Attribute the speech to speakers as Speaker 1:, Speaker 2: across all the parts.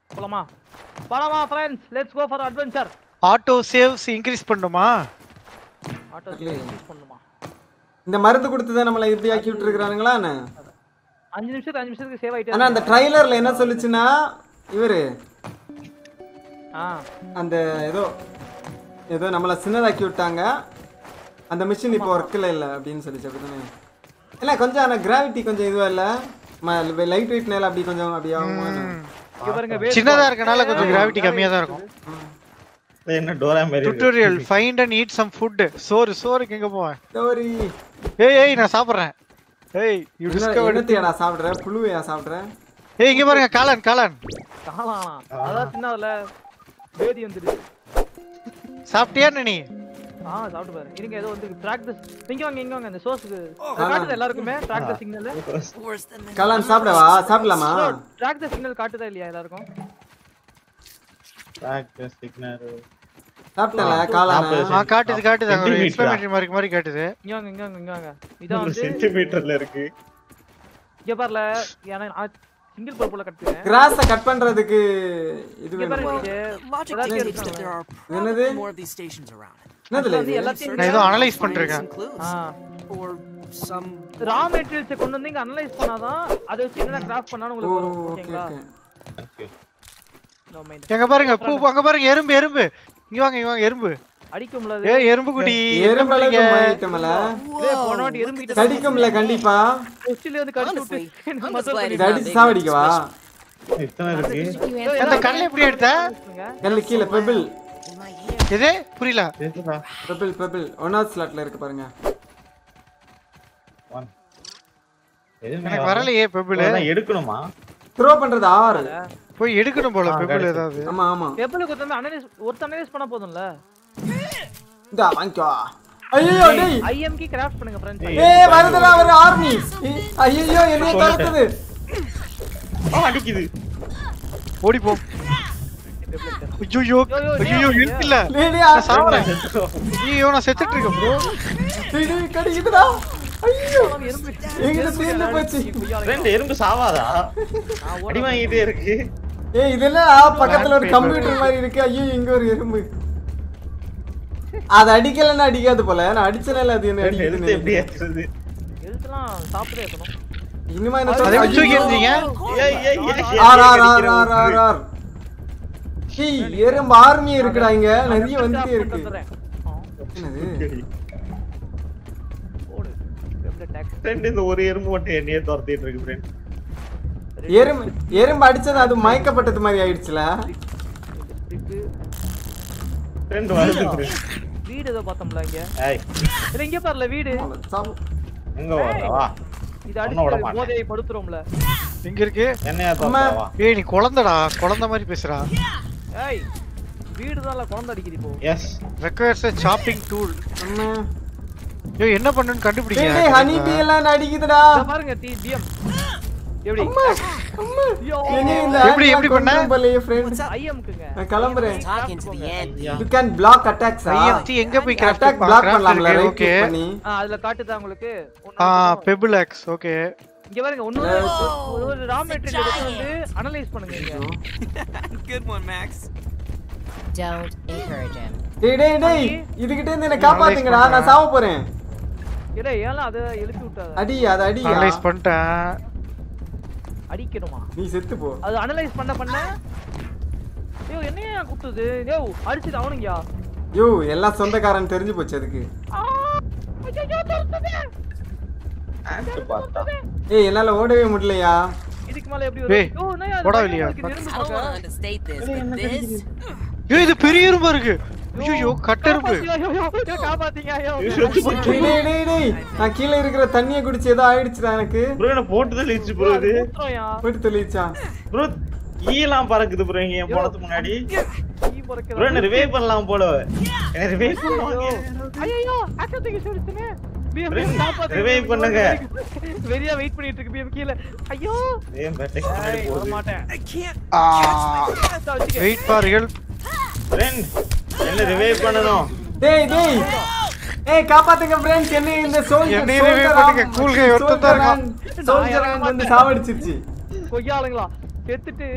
Speaker 1: போலாமா போலாமா friends let's go for adventure
Speaker 2: auto saves increase பண்ணுமா
Speaker 1: ஆட்டோ யூஸ் பண்ணுமா
Speaker 3: இந்த மருந்து கொடுத்து தான் நம்மளை இப்படி ஆக்கி விட்டுருக்கானுங்களா என்ன
Speaker 1: அஞ்சு நிமிஷத்துக்கு அஞ்சு நிமிஷத்துக்கு சேவ் ஆயிட்டே
Speaker 3: ஆனா அந்த ட்ரைலர்ல என்ன சொல்லுச்சுன்னா இவரு
Speaker 1: ஆ
Speaker 3: அந்த ஏதோ ஏதோ நம்மளை சின்னதாக்கி விட்டாங்க அந்த மிஷின் இப்போ ஒர்க்கில் இல்லை அப்படின்னு சொல்லிச்சு அப்படிதானே இல்லை கொஞ்சம் ஆனால் கிராவிட்டி கொஞ்சம் இதுவாக இல்லை லைட் வெயிட்னால அப்படி கொஞ்சம் அப்படி ஆகுமா
Speaker 1: இங்க பாருங்க வேஸ்ட்
Speaker 2: சின்னதா இருக்கனால கொஞ்சம் கிராவிட்டி கம்மியா தான் இருக்கும்
Speaker 4: என்ன டோரா மாதிரி இருக்கு.
Speaker 2: Tutorial find and eat some food சோறு சோறுக்கு எங்க போவேன்
Speaker 3: ஸ்டோரி
Speaker 2: ஏய் ஏய் நான் சாப்பிடுறேன் ஏய் யூ டிஸ்கவர்ட்
Speaker 3: என்னத்தையாடா சாப்பிட்ற புழுவையா சாப்பிட்ற
Speaker 2: ஏய் இங்க பாருங்க காளான் காளான்
Speaker 1: காலானா அதான் சின்னதுல பேதி வந்துடுது
Speaker 2: சாப்பிட்டியா நீ
Speaker 1: ஆ சாப்பிட்டு பாரு இருங்க ஏதோ வந்து ட்ராக் தி இங்க வாங்க இங்க வாங்க அந்த சோர்ஸ்க்கு காட்டுது எல்லாருக்குமே ட்ராக் தி சிக்னல்
Speaker 3: காளான் சாப்பிடவா சாப்பிடலாமா
Speaker 1: ட்ராக் தி சிக்னல் காட்டுதா இல்லையா எல்லாருக்கும்
Speaker 4: Tractor, signal.
Speaker 3: சாப்பிட்டல காளான்
Speaker 2: ஆ காட்டுது காட்டுது அங்க ஒரு
Speaker 4: Centimeter-ஆ?
Speaker 2: எக்ஸ்பிளமேட்டரி மார்க் மாதிரி காட்டுது
Speaker 1: இங்க வாங்க இங்க வாங்க இங்க வாங்க இதான்
Speaker 4: ஒரு
Speaker 1: வந்து
Speaker 4: சென்டிமீட்டர்ல இருக்கு
Speaker 1: இங்க பாருல ஏன்னா சிங்கிள் பர்புல கட்டுறேன்
Speaker 3: கிராஸை கட் பண்றதுக்கு இது
Speaker 1: இங்க
Speaker 3: வேணும்
Speaker 1: பாருங்க இது
Speaker 5: Logic
Speaker 1: ஏதாச்சும்
Speaker 5: dictates that there
Speaker 1: இருக்காங்க.
Speaker 5: are
Speaker 3: என்னது?
Speaker 5: probably more of these stations around.
Speaker 3: என்னதுல
Speaker 1: வந்து
Speaker 3: இது
Speaker 1: எல்லாத்தையும்
Speaker 2: நான் ஏதோ
Speaker 5: Search
Speaker 2: அனலைஸ்
Speaker 5: and find
Speaker 2: பண்றேன்
Speaker 5: some clues.
Speaker 1: ஆ
Speaker 5: Or some
Speaker 1: ரா மெட்டீரியல்ஸை கொண்டு வந்து இங்க அனலைஸ் பண்ணாதான் அதை வச்சு என்ன கிராஃப்ட் பண்ணாலும்
Speaker 3: ஓ
Speaker 1: உங்களுக்கு வரும்
Speaker 3: ஓகே
Speaker 1: ஓகேங்களா
Speaker 3: ஓகே
Speaker 1: No mind.
Speaker 2: எங்க பாருங்க பூ அங்க பாருங்க எறும்பு எறும்பு இங்க வாங்க இங்க வாங்க எறும்பு
Speaker 1: அடிக்கும்ல அது
Speaker 2: ஏய் எறும்பு குடி என்ன
Speaker 3: எறும்பளவுக்கு
Speaker 2: பண்றீங்க?
Speaker 3: மாறிட்டோம்ல
Speaker 1: இதே போன வாட்டி எறும்பு கிட்ட
Speaker 3: கடிக்கும்ல கண்டிப்பா
Speaker 1: கொஸ்டில வந்து கடிச்சு
Speaker 5: Honestly,
Speaker 1: விட்டு
Speaker 5: I'm just
Speaker 1: மசால்
Speaker 5: glad
Speaker 1: பண்ணி
Speaker 3: இதை அடிச்சு சாவடிக்கவா
Speaker 4: இத்தனை இருக்கு
Speaker 2: அந்த கல்ல எப்படி எடுத்த
Speaker 3: கல்லு கீழே பெபிள்
Speaker 5: in my hair.
Speaker 2: எது புரியல
Speaker 4: எதுடா?
Speaker 3: பெபிள் பெபிள் ஒன்னாவது ஸ்லாட்ல இருக்கு பாருங்க
Speaker 4: One. எதுவுமே
Speaker 2: எனக்கு
Speaker 4: வரல.
Speaker 2: வரலையே பெபிள்
Speaker 4: இதெல்லாம் எடுக்கணுமா
Speaker 3: த்ரோ பண்றது ஆறு
Speaker 2: போய் எடுக்கணும் போல
Speaker 4: ஆ,
Speaker 2: பெபிள்
Speaker 4: கிடைச்சு.
Speaker 2: ஏதாவது
Speaker 3: ஆமா ஆமா
Speaker 1: பெப்பலுக்கு ஒருத்தன் அனலைஸ் ஒருத்தன் அனலைஸ் பண்ணா போதும்ல
Speaker 3: இந்தா வாங்கிக்கோ ஐயோ டேய்
Speaker 1: ஐஎம்கி கிராஃப்ட் பண்ணுங்க ஃப்ரெண்ட்ஸ்
Speaker 3: ஏய் வருதுடா ஒரு ஆர்மி ஐயோ என்னைய தடுக்குது
Speaker 4: ஆ, அடிக்குது
Speaker 2: ஓடி போ ஐயோ ஐயோ இல்ல
Speaker 3: டேய் டேய்
Speaker 2: நான் சாவறேன் ஐயோ நான் செத்துட்டு இருக்கேன் ப்ரோ
Speaker 3: டேய், டேய் கடிக்குதுடா ஐயோ
Speaker 1: எறும்பு
Speaker 3: எங்கிட்ட தீர்ந்து போச்சு
Speaker 4: ரெண்டு எறும்பு சாவாதா அடி வாங்கிட்டே இருக்கு
Speaker 3: ஏய் இதெல்லாம் பக்கத்துல ஒரு கம்ப்யூட்டர் மாதிரி இருக்கு ஐயோ இங்க ஒரு எறும்பு அது அடிக்கலன்னா அடிக்காது போல நான் அடிச்சனால அது என்ன
Speaker 4: ரெண்டு எடுத்து எப்படி
Speaker 3: அடிக்குது
Speaker 4: ஏத்துறது
Speaker 1: எழுத்துலாம் சாப்பிட்டே இருக்கணும்
Speaker 3: இனிமே என்ன
Speaker 2: அதை
Speaker 3: சொல்றது?
Speaker 2: எப்படி தூக்கி எறிஞ்சீங்க
Speaker 4: ஏய், ஏய், ஏய்,
Speaker 3: ஆர் ஆர் ஆர்
Speaker 4: அடிக்கிற
Speaker 3: ஆர் ஆர்
Speaker 4: ஒரு
Speaker 3: ஆர் ஏய் எறும்பு ஆர்மி இருக்குடா இங்க நிறைய வந்துட்டே இருக்கு என்னது
Speaker 1: ஓடு டேக்
Speaker 4: ரெண்டு இந்த ஒரு எறும்பு மட்டும் என்னையே துரத்திட்டு இருக்கு friend.
Speaker 3: எறும்பு எறும்பு அடிச்சது அது மயக்கப்பட்டது மாதிரி ஆயிடுச்சுல
Speaker 4: ரெண்டு வருது friend.
Speaker 1: வீடு ஏதோ பார்த்தோம்ல இங்க
Speaker 4: ஏய்,
Speaker 1: இல்ல இங்க பாருல வீடு
Speaker 3: சாவு.
Speaker 4: எங்க வரல வா
Speaker 1: இது
Speaker 4: ஒண்ணும் விட
Speaker 1: அடிச்சு
Speaker 4: மாட்டேன்.
Speaker 1: போதையை படுத்துறோம்ல
Speaker 2: எங்க இருக்கு
Speaker 4: என்னையா
Speaker 3: அம்மா.
Speaker 4: துரத்தா வா
Speaker 2: ஏய் நீ குழந்தைடா குழந்தை மாதிரி பேசுறா
Speaker 1: ஏய் வீடு தான் குழந்தை அடிக்குது இப்போ
Speaker 4: எஸ்
Speaker 2: ரெக்வயர்ஸ் a chopping tool
Speaker 3: அம்மா.
Speaker 2: ஏய் என்ன பண்ணுன்னு
Speaker 3: டேய் டேய்
Speaker 2: கண்டுபிடிங்க
Speaker 3: ஹனி பீ எல்லாம் அடிக்குதுடா
Speaker 1: இத பாருங்க டி டிஎம் எப்படி
Speaker 3: அம்மா, அம்மா.
Speaker 1: ஐயோ.
Speaker 3: என்னைய இந்த
Speaker 2: எப்படி,
Speaker 3: ஆண்ட்லாம்
Speaker 2: எப்படி பண்ண?
Speaker 3: கொன்றும் போலயே friend.
Speaker 1: ஐஎம்க்குங்க
Speaker 3: நான் கிளம்புறேன்
Speaker 5: Talking to the end.
Speaker 3: you can block attacks ஆ?
Speaker 2: ஐஎம்டி எங்க போய் கிராஃப்ட்
Speaker 3: attack block பண்ணலாம்ல right
Speaker 2: ஓகே
Speaker 3: click பண்ணி
Speaker 1: ஆ அதுல காட்டுதா உங்களுக்கு
Speaker 2: ஆ
Speaker 1: ஒண்ணு
Speaker 2: பெபிள் ஆக்ஸ் ஓகே
Speaker 1: இங்க பாருங்க இன்னொரு ஒரு- ஒரு ரா மெட்டீரியல் எடுத்து வந்து அனலைஸ் பண்ணுங்க இங்க
Speaker 5: Good one, Max.
Speaker 6: Don't encourage him.
Speaker 3: டேய் டேய் டேய் இதுகிட்ட இருந்து என்ன காப்பாத்துங்கடா நான் சாவ போறேன்
Speaker 1: இடே ஏன்லாம் அதை எழுப்பி விட்டாத
Speaker 3: அடி அது அடி
Speaker 2: அனலைஸ் பண்ணிட்டேன்
Speaker 1: அடிக்கணுமா
Speaker 3: நீ செத்து போ
Speaker 1: அது அனலைஸ் பண்ண பண்ண ஐயோ என்னையா குத்துது யோ அடிச்சது அவனுங்கயா
Speaker 3: யோ எல்லாம் சொந்தக்காரன் தெரிஞ்சு போச்சு அதுக்கு
Speaker 1: ஆ, ஐயையோ, துரத்துது.
Speaker 4: ஆன்ட்டு பார்த்தா
Speaker 3: ஏய் என்னால ஓடவே முடியலையா
Speaker 1: இதுக்கு மேல எப்படி
Speaker 2: ஏய்,
Speaker 1: வரும்? ஓ, என்னய்யா இது
Speaker 2: போடா
Speaker 1: பயமா
Speaker 2: வெளிய.
Speaker 1: இருக்கு, இது
Speaker 5: I
Speaker 1: எறும்பு
Speaker 5: don't want to
Speaker 1: பார்க்க.
Speaker 5: understate this, but this.
Speaker 2: ஏய் இது பெரிய எறும்பா இருக்கு ஐயோ கட்டெரும்பு
Speaker 1: காப்பாத்தியா, ஐயோ, ஐயோ, ஐயோ, காப்பாத்தீங்க, ஐயோ.
Speaker 3: டேய் டேய் டேய் டேய் நான் கீழே இருக்கிற தண்ணியை குடிச்சு ஏதோ ஆயிடுச்சுடா எனக்கு
Speaker 4: ப்ரோ என்ன போட்டு தள்ளிச்சு ப்ரோ இது
Speaker 1: ஊத்துறோம்யா.
Speaker 3: போயிட்டு தெளிச்சா
Speaker 4: ப்ரோ ஈலாம் பறக்குது ப்ரோ இங்க என் போனதுக்கு முன்னாடி
Speaker 1: ஈ பொறுக்குதா.
Speaker 4: ப்ரோ என்ன ரிவைவ் பண்ணலாம் போல என்ன ரிவைவ் பண்ணுவாங்க
Speaker 1: ஐயையோ, action தூக்கி சுடுச்சுனே. BM
Speaker 4: Revive
Speaker 1: காப்பாத்து.
Speaker 4: revive பண்ணுங்க.
Speaker 1: வெறியா வெயிட் பண்ணிட்டு இருக்கு BM கீழ. ஐயோ.
Speaker 4: ஏன் பேட்டை
Speaker 1: ஏய், வர
Speaker 4: போகுது
Speaker 1: மாட்டேன்.
Speaker 5: I can't.
Speaker 1: இந்தா வச்சுக்க.
Speaker 2: வெயிட் ஃபார் ஹெல்ப்
Speaker 4: ஃப்ரெண்ட் என்ன ரிவைவ் பண்ணனும்
Speaker 3: டேய் டேய் ஏய் காப்பாத்துங்க ஃப்ரெண்ட்ஸ் என்ன இந்த சோல்ஜர்
Speaker 2: என்னைய revive பண்ணுங்க. cool guy ஒருத்தன் தான் இருக்கான்.
Speaker 3: சோல்ஜர் வந்து சாவடிச்சிருச்சு
Speaker 1: கொய்யாளுங்களா செத்துட்டு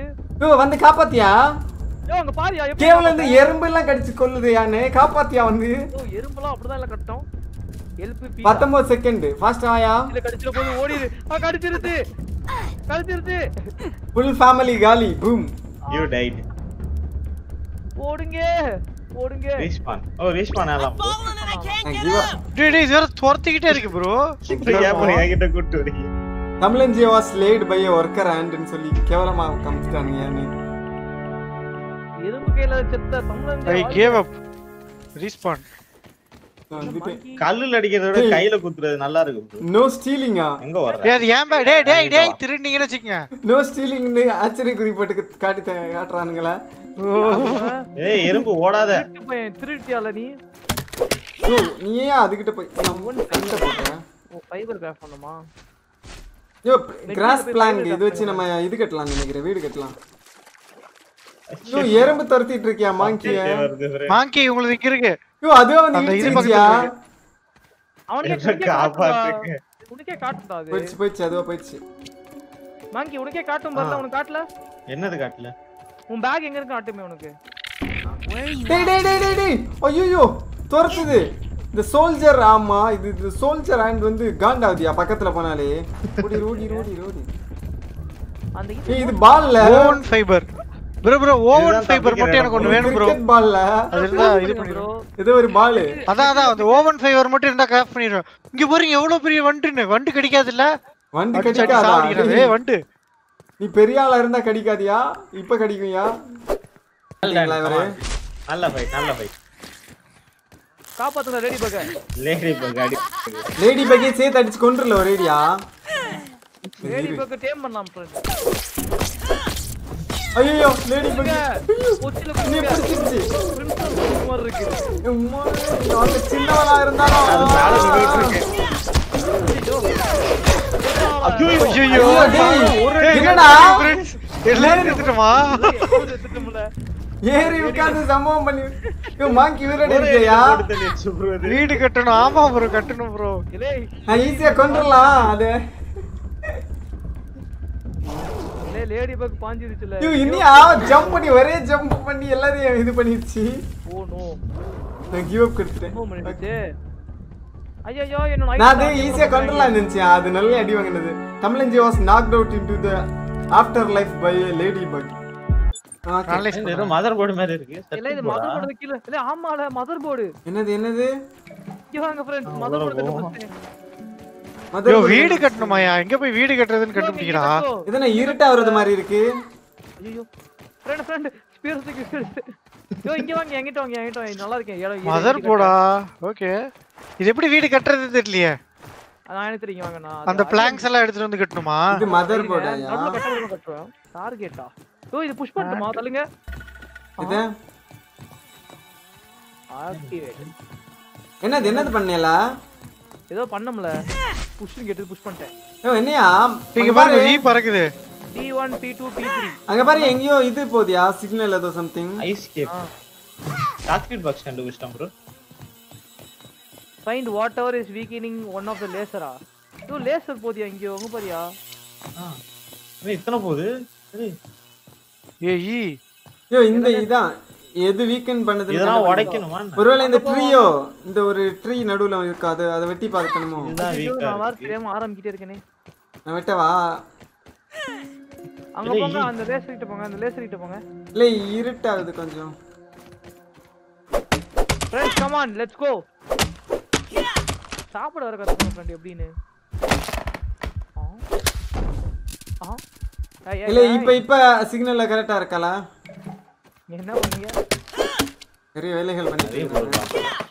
Speaker 3: ஐயோ வந்து காப்பாத்தியா
Speaker 1: யோ அங்க பாரியா எப்படி
Speaker 3: கேவல இருந்து எறும்பு எல்லாம் கடிச்சு கொல்லுது யானே காப்பாத்தியா வந்து
Speaker 1: ஓ எறும்பெல்லாம் அப்படிதான் இல்ல கட்டும் எல்பி
Speaker 3: பத்தொன்பது செகண்ட் ஃபாஸ்ட் ஆயா
Speaker 1: இல்ல கடிச்சிட போது ஓடிடு ஆ கடிச்சிருது கடிச்சிருது
Speaker 3: ஃபுல் ஃபேமிலி காலி பூம்
Speaker 4: யூ டைட்
Speaker 1: ஓடுங்க ஓடுங்க
Speaker 4: ரீஸ்பான் ஓ ரீஸ்பான் ஆகலாம் bro.
Speaker 2: டேய் டேய் இது வேற துரத்திக்கிட்டே இருக்கு ப்ரோ
Speaker 4: ஏன் bro என்கிட்ட கூட்டு வரீங்க
Speaker 3: Tamilanji was late by worker ஹேண்ட்னு சொல்லி கேவலமா காமிச்சிட்டானுங்க யானே
Speaker 1: எறும்பு கையில செத்த தமிழன்
Speaker 2: ஐ கேவ் அப் ரீஸ்பான்
Speaker 3: வந்துட்டு
Speaker 4: கல்லுல அடிக்கிறத விட கையில குத்துறது நல்லா இருக்கு bro.
Speaker 3: நோ ஸ்டீலிங்கா
Speaker 4: எங்க வர்ற
Speaker 2: டேய் அது ஏன் பா டேய் டேய் டேய் திருநீங்கன்னு வச்சுக்கங்க
Speaker 3: நோ ஸ்டீலிங்னு ஆச்சரிய குறிப்பிட்டு காட்டி த- காட்டுறானுங்களா
Speaker 4: ஏய் எறும்பு ஓடாத
Speaker 1: பையன் திருட்டியால நீ
Speaker 3: ஓ, நீ ஏன் அதுகிட்ட போய் நான் ஒன்று கண்ட போட்டேன்
Speaker 1: ஓ ஃபைபர் கிராஃப்ட் பண்ணுமா
Speaker 3: ஐயோ கிராஸ் பிளாங் இது வச்சு நம்ம இது கட்டலாம் நினைக்கிறேன் வீடு கட்டலாம் ஐயோ எறும்பு துரத்திட்டு இருக்கியா மாங்கிய
Speaker 4: வருது bro.
Speaker 2: மாங்கி உங்களுக்கு இங்க இருக்கு
Speaker 3: ஐயோ அதுவே வந்து
Speaker 2: அந்த இது
Speaker 3: இடிச்சிருச்சியா
Speaker 1: அவனுக்கே
Speaker 4: என்ன
Speaker 1: உனக்கே காட்டுடா.
Speaker 4: காப்பாத்துங்க.
Speaker 1: உனக்கே காட்டுடா அது
Speaker 3: போயிடுச்சு போயிடுச்சு அதுவா போயிடுச்சு
Speaker 1: மாங்கி உனக்கே காட்டும் பாருல உனக்கு காட்டல
Speaker 4: என்னது காட்டுல
Speaker 1: உன் பேக் எங்க இருக்கு காட்டுமே உனக்கு
Speaker 5: Where are you
Speaker 3: டேய் டேய் டேய் டேய் டேய் ஐயோ துரத்துது இந்த சோல்ஜர் ஆமா இது இந்த சோல்ஜர் ஹேண்ட் வந்து காண்டாவதியா பக்கத்துல போனாலே ஓடி ரோடி ரோடி ரோடி
Speaker 1: அந்த
Speaker 3: ஏய் இது பால்ல
Speaker 2: oven fibre bro bro oven
Speaker 4: இதுதான்
Speaker 2: ஃபைபர் மட்டும் எனக்கு ஒன்னு வேணும் ப்ரோ
Speaker 3: கிரிக்கெட் பால்ல
Speaker 2: அது இருந்தா இது பண்ணிடுறோம்
Speaker 1: ப்ரோ
Speaker 3: ஏதோ ஒரு பால்
Speaker 2: அதான் அதான் அந்த ஓவன் ஃபைபர் மட்டும் இருந்தா கிராஃப்ட் பண்ணிடுவேன் இங்க பாருங்க எவ்வளவு பெரிய வண்டுன்னு வண்டு கடிக்காது இல்ல
Speaker 3: வண்டி
Speaker 2: அடிச்சு அடிச்சு
Speaker 3: கடிக்காதா
Speaker 2: சாவடிக்கிறது
Speaker 3: டேய்,
Speaker 2: ஏய், வண்டு
Speaker 3: நீ பெரிய ஆளா இருந்தா கடிக்காதியா இப்ப கடிக்கும்யா இல்லைங்களா இவரு
Speaker 4: நல்ல ஃபைட் நல்ல ஃபைட்
Speaker 1: காப்பாத்துங்க ரெடி பக்க
Speaker 4: லேடி இப்ப காடி
Speaker 3: லேடி பக்கே சேர்த்து அடிச்சு கொண்டுல ஒரேடியா
Speaker 1: ரெடி பக்க டேம் பண்ணலாம் ஃப்ரெண்ட்
Speaker 3: ஐயோ லேடி பக்கே
Speaker 1: கொச்சில
Speaker 3: நீ பிடிச்சிருச்சு
Speaker 1: பிரின்சஸ் மாதிரி இருக்கு
Speaker 3: உம்மா, நாங்க சின்னவனா
Speaker 4: அது
Speaker 3: இருந்தாலும்
Speaker 4: மேல நின்னுட்டு இருக்கு
Speaker 2: ஐயோ
Speaker 3: ஐயோ, டேய், என்னடா
Speaker 2: எல்லாரும் எடுத்துட்டோமா
Speaker 1: திட்டமில்ல
Speaker 3: ஏறி உட்கார்ந்து சம்பவம் பண்ணி ஐயோ, மாங்கி வீரடி இருக்கியா
Speaker 4: போட்டு தள்ளி வச்சு bro இது.
Speaker 2: வீடு கட்டணும் ஆமா ப்ரோ கட்டணும் ப்ரோ
Speaker 1: இலே
Speaker 3: நான் ஈஸியா கொண்டுடலாம் அது
Speaker 1: இலே லேடி பக் பாஞ்சிருச்சுல
Speaker 3: ஐயோ இன்னியா ஜம்ப் பண்ணி ஒரே ஜம்ப் பண்ணி எல்லாரையும் இது பண்ணிடுச்சு
Speaker 1: ஓ நோ
Speaker 3: நான் கிவ் அப் கொடுத்துட்டேன்
Speaker 1: நோ பண்ணிடுச்சு ஐயோ என்ன
Speaker 3: நான் அது ஈஸியா கொண்டுடலாம் நினைச்சேன் அது நல்ல அடி வாங்கினது Tamilanji was knocked out into the afterlife by ladybug
Speaker 2: analyse
Speaker 4: இது ஏதோ மதர் போர்டு மாதிரி இருக்கு
Speaker 1: இல்ல இது மதர் போர்டு கீழ இல்ல ஆமால மதர் போர்டு
Speaker 3: என்னது என்னது
Speaker 1: இங்க வாங்க ஃப்ரெண்ட்ஸ் மதர் போர்டு கட்டு
Speaker 2: ஐயோ
Speaker 3: மதர்
Speaker 2: வீடு கட்டணுமாயா எங்க போய் வீடு கட்டுறதுன்னு கண்டுபிடிக்கிறா
Speaker 3: இதென்ன இருட்டா வருது மாதிரி இருக்கு
Speaker 1: ஐயோ friend friend spear spear yo இங்க வாங்க என்கிட்ட வாங்க என்கிட்ட வாங்க நல்லா இருக்கேன் இடம் இரு,
Speaker 2: மதர்
Speaker 1: இரு,
Speaker 2: போடா ஓகே இது எப்படி வீடு கட்டுறது தெரியலையே
Speaker 1: நான் என்ன தெரியும் வாங்க நான்
Speaker 2: அந்த பிளாங்க்ஸ் எல்லாம் எடுத்துட்டு வந்து கட்டணுமா
Speaker 3: இது மதர் போர்டாயா
Speaker 1: நடுவுல கட்டுறது கட்டுறேன் டார்கெட்டா யோ இது புஷ் பண்ணட்டுமா தள்ளுங்க
Speaker 3: இது
Speaker 1: ஆக்டிவேட்
Speaker 3: என்னது என்னது பண்ணல
Speaker 1: ஏதோ பண்ணம்ல புஷ்னு கேட்டு புஷ் பண்ணிட்டேன்
Speaker 3: ஐயோ என்னையா
Speaker 2: இங்க
Speaker 3: அங்க
Speaker 2: பாருங்க
Speaker 3: பாரு
Speaker 2: வீ பறக்குது
Speaker 1: T one T two T three
Speaker 3: அங்க பாரு எங்கேயோ இது போதியா சிக்னல் ஏதோ something
Speaker 4: ice cap chocolate box கண்டுபிடிச்சிட்டோம் bro
Speaker 1: find whatever is weakening one of the லேசரா யோ லேசர் போதியா இங்க உங்க பாரியா
Speaker 4: இத்தனை போகுது ஏய்,
Speaker 2: ஏ ஈ
Speaker 3: ஐயோ இந்த இதான் எது வீக்கெண்ட் பண்ணது
Speaker 4: இதெல்லாம் உடைக்கணுமா என்ன?
Speaker 3: ஒருவேளை இந்த ட்ரீயோ இந்த ஒரு ட்ரீ நடுவுல இருக்கு அது அதை வெட்டி பார்க்கணுமோ
Speaker 4: இதுதான்
Speaker 1: ஐயோ,
Speaker 4: வீக்கா
Speaker 1: நான் வேற தெரியாம ஆரம்பிக்கிட்டே இருக்கேனே
Speaker 3: நான் வெட்டவா
Speaker 1: அங்க
Speaker 4: இல்ல,
Speaker 1: போங்க
Speaker 4: இ-
Speaker 1: அந்த லேசர் கிட்ட போங்க அந்த லேசர் கிட்ட போங்க
Speaker 3: இல்ல இருட்டாகுது கொஞ்சம்
Speaker 1: friends come on let's go சாப்பிட வர கத்துக்கணும் ஃப்ரெண்ட் எப்படின்னு ஆ. ஆ. ஏய், ஏய்,
Speaker 3: இல்ல
Speaker 1: ஏய்,
Speaker 3: இப்ப இப்ப சிக்னல்ல கரெக்டா இருக்கல
Speaker 1: நீ என்ன பண்ணீங்க
Speaker 3: நிறைய வேலைகள்
Speaker 4: நிறைய
Speaker 3: பண்ணிட்டு
Speaker 4: பொருள்
Speaker 3: இருக்காங்க.
Speaker 4: தான்.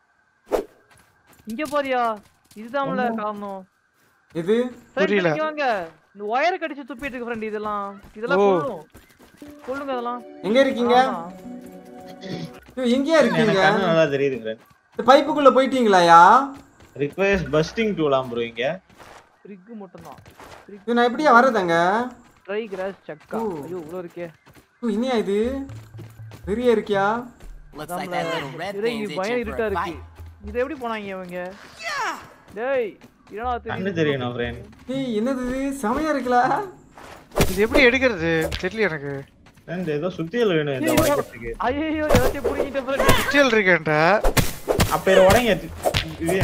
Speaker 1: இங்க பாரியா இதுதான்ல காரணம்
Speaker 3: இது
Speaker 1: Friend,
Speaker 2: புரியல.
Speaker 1: இங்க வாங்க இந்த ஒயரை கடிச்சு துப்பிட்டு இருக்கு ஃப்ரெண்ட் இதெல்லாம் இதெல்லாம்
Speaker 2: ஓ.
Speaker 1: கொள்ளும் கொள்ளுங்க அதெல்லாம்
Speaker 3: எங்க இருக்கீங்க
Speaker 1: ஆமா.
Speaker 3: ஐயோ, எங்கேயா இருக்கீங்க
Speaker 4: எனக்கு கண்ணு நல்லா தெரியுதுங்க
Speaker 3: இந்த பைப்புக்குள்ள போயிட்டீங்களாயா
Speaker 4: ரிக்வெஸ்ட் பஸ்டிங் டூலாம் ப்ரோ இங்க
Speaker 1: ரிக்கு மட்டும்தான்
Speaker 3: ஐயோ, நான் எப்படியா வர்றதுங்க
Speaker 1: ட்ரை கிராஸ் சக்கா
Speaker 3: ஓ.
Speaker 1: ஐயோ இவ்வளோ இருக்கே
Speaker 3: ஐயோ, இனியா இது பெரிய இருக்கியா
Speaker 5: Looks like that little red
Speaker 1: இதே
Speaker 5: thing's
Speaker 1: இங்க பயம்
Speaker 5: itching
Speaker 1: இருட்டா
Speaker 5: for a
Speaker 1: இருக்கு
Speaker 5: bite.
Speaker 1: இது எப்படி போனாங்க இவங்க டேய் என்னடா
Speaker 4: கண்ணு
Speaker 1: தெரியுது
Speaker 4: தெரியணும் ஃப்ரெண்ட்
Speaker 3: ஏய் என்னது இது செமையா இருக்குல்ல
Speaker 2: இது எப்படி எடுக்கிறது தெரியல எனக்கு
Speaker 4: ஃப்ரெண்ட் ஏதோ சுத்தியல் வேணும் இந்த உடைக்கிறதுக்கு
Speaker 1: ஐயோ ஏதாச்சும் புடிங்கிட்ட ஃப்ரெண்ட்
Speaker 2: சுத்தியல் இருக்கேன்ட்ட
Speaker 4: அப்ப இது உடைங்க இது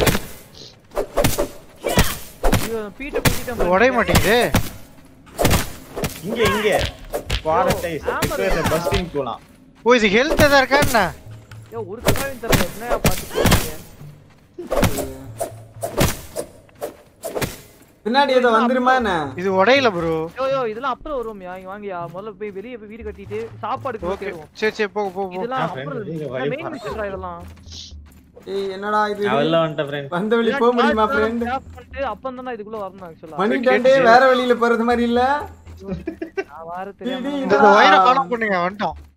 Speaker 1: ஐயோ பீட்ட புடிங்கிட்டேன்
Speaker 2: உடைய மாட்டேங்குது
Speaker 4: இங்க இங்க குவாரண்டைஸ் பஸ்டிங் போலாம்
Speaker 2: ஓ இது ஹெல்த் எதா இருக்கா என்ன
Speaker 1: ஐயோ ஒரு கட்டாயம் தரல என்னையா பாத்துக்கீங்க
Speaker 3: பின்னாடி ஏதோ வந்துருமா என்ன
Speaker 2: இது உடையல ப்ரோ
Speaker 1: ஐயோ ஐயோ இதெல்லாம் அப்புறம் வருவோம்யா இங்க வாங்கயா முதல்ல போய் வெளிய போய் வீடு கட்டிட்டு சாப்பாடுக்கு
Speaker 2: ஓகே
Speaker 1: தேடுவோம்
Speaker 2: சரி சரி போக போக போ
Speaker 1: இதெல்லாம்
Speaker 4: ஆ, friend,
Speaker 1: அப்புறம்
Speaker 4: நீங்க வழி
Speaker 1: மெயின் மிஷன்ரா இதெல்லாம்
Speaker 3: ஏய் என்னடா இது
Speaker 4: நான் வெளில வந்துட்டேன் ஃப்ரெண்ட்
Speaker 3: வந்த வழி போக முடியுமா ஃப்ரெண்ட்
Speaker 1: கிராஃப் பண்ணிட்டு அப்பறம் தானே இதுக்குள்ள வரணும் ஆக்சுவலா
Speaker 3: மணி டண்டே வேற வழியில போறது மாதிரி இல்ல
Speaker 1: நான் வார
Speaker 3: டேய், டேய்,
Speaker 1: தெரியாம
Speaker 2: இந்த
Speaker 3: என்னடா?
Speaker 2: ஒயரை ஃபாலோ பண்ணுங்க வந்துட்டோம்